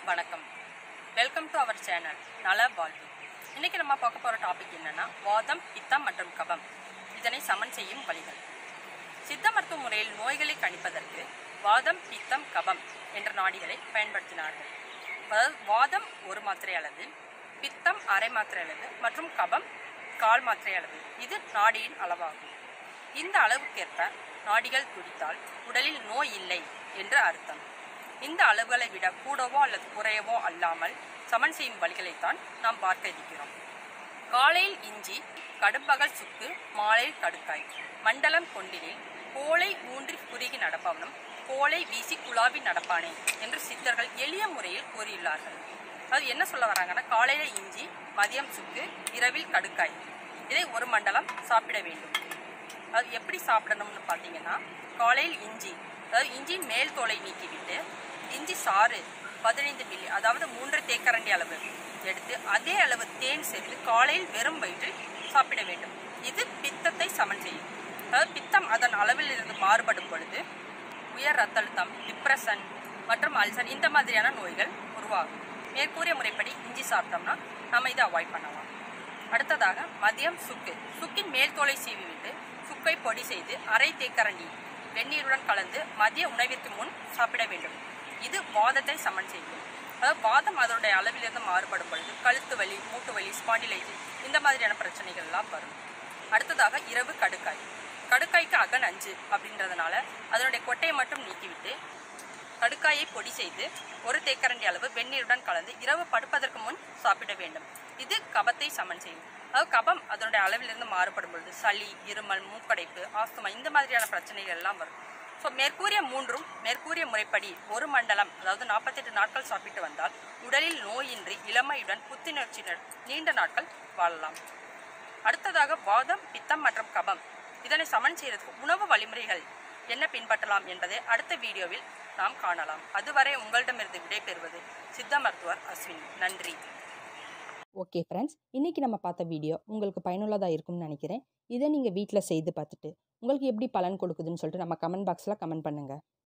வணக்கம் welcome to our channel நல வாழ்வு இன்னைக்கு நம்ம பார்க்க போகிற டாபிக் என்னன்னா வாதம் பித்தம் மற்றும் கபம் இதனை சமன் செய்யும் வழிகள் சித்த மருத்துவ முறையில் நோய்களை கணிப்பதற்கு வாதம் பித்தம் கபம் என்ற நாடிகளை பயன்படுத்தினார்கள் அதாவது வாதம் ஒரு மாத்திரை அளவு பித்தம் அரை மாத்திரை அளவு மற்றும் கபம் கால் மாத்திரை அளவு இது நாடியின் அளவாகும் இந்த அளவுக்கேற்ப நாடிகள் துடித்தால் உடலில் நோய் இல்லை என்று அர்த்தம் இந்த அளவுகளை விட கூடவோ அல்லது குறையவோ அல்லாமல் சமன் செய்யும் வழிகளைத்தான் நாம் பார்க்க இருக்கிறோம் காலையில் இஞ்சி கடும்பகல் சுக்கு மாலையில் கடுக்காய் மண்டலம் கொண்டினில் கோலை ஊன்றி குறுகி நடப்பவனும் கோலை வீசி குழாவி நடப்பானே என்று சித்தர்கள் எளிய முறையில் கூறியுள்ளார்கள் அது என்ன சொல்ல வராங்கன்னா காலையில இஞ்சி மதியம் சுக்கு இரவில் கடுக்காய் இதை ஒரு மண்டலம் சாப்பிட வேண்டும் அது எப்படி சாப்பிடணும்னு பார்த்தீங்கன்னா காலையில் இஞ்சி அதாவது இஞ்சியின் மேல் தோலை நீக்கிவிட்டு இஞ்சி சாறு பதினைந்து மில்லி அதாவது மூன்று தேக்கரண்டி அளவு எடுத்து அதே அளவு தேன் சேர்த்து காலையில் வெறும் வயிற்றில் சாப்பிட வேண்டும் இது பித்தத்தை சமன் செய்யும் அதாவது பித்தம் அதன் அளவில் இருந்து மாறுபடும் பொழுது உயர் ரத்த அழுத்தம் டிப்ரெஷன் மற்றும் அல்சர் இந்த மாதிரியான நோய்கள் உருவாகும் மேற்கூறிய முறைப்படி இஞ்சி சாப்பிட்டோம்னா நம்ம இதை அவாய்ட் பண்ணலாம் அடுத்ததாக மதியம் சுக்கு சுக்கின் மேல் தோலை சீவிவிட்டு சுக்கை பொடி செய்து அரை தேக்கரண்டி வெந்நீருடன் கலந்து மதிய உணவிற்கு முன் சாப்பிட வேண்டும் இது வாதத்தை சமன் செய்யும் அதாவது வாதம் அதனுடைய அளவிலிருந்து மாறுபடும் பொழுது கழுத்து வலி மூட்டு வலி ஸ்பாண்டிலைட்டிஸ் இந்த மாதிரியான பிரச்சனைகள் எல்லாம் வரும் அடுத்ததாக இரவு கடுக்காய் கடுக்காய்க்கு அகன் அஞ்சு அப்படின்றதுனால அதனுடைய கொட்டையை மட்டும் நீக்கிவிட்டு கடுக்காயை பொடி செய்து ஒரு தேக்கரண்டி அளவு வெந்நீருடன் கலந்து இரவு படுப்பதற்கு முன் சாப்பிட வேண்டும் இது கபத்தை சமன் செய்யும் அதாவது கபம் அதனுடைய அளவிலிருந்து மாறுபடும் பொழுது சளி இருமல் மூக்கடைப்பு ஆஸ்துமா இந்த மாதிரியான பிரச்சனைகள் எல்லாம் வரும் ஸோ மேற்கூறிய மூன்றும் மேற்கூறிய முறைப்படி ஒரு மண்டலம் அதாவது நாற்பத்தெட்டு நாட்கள் சாப்பிட்டு வந்தால் உடலில் நோயின்றி இளமையுடன் புத்துணர்ச்சியுடன் நீண்ட நாட்கள் வாழலாம் அடுத்ததாக வாதம் பித்தம் மற்றும் கபம் இதனை சமன் செய்வதற்கு உணவு வழிமுறைகள் என்ன பின்பற்றலாம் என்பதை அடுத்த வீடியோவில் நாம் காணலாம் அதுவரை உங்களிடமிருந்து விடைபெறுவது சித்த மருத்துவர் அஸ்வின் நன்றி ஓகே ஃப்ரெண்ட்ஸ் இன்றைக்கி நம்ம பார்த்த வீடியோ உங்களுக்கு பயனுள்ளதாக இருக்கும்னு நினைக்கிறேன் இதை நீங்கள் வீட்டில் செய்து பார்த்துட்டு உங்களுக்கு எப்படி பலன் கொடுக்குதுன்னு சொல்லிட்டு நம்ம கமெண்ட் பாக்ஸில் கமெண்ட் பண்ணுங்கள்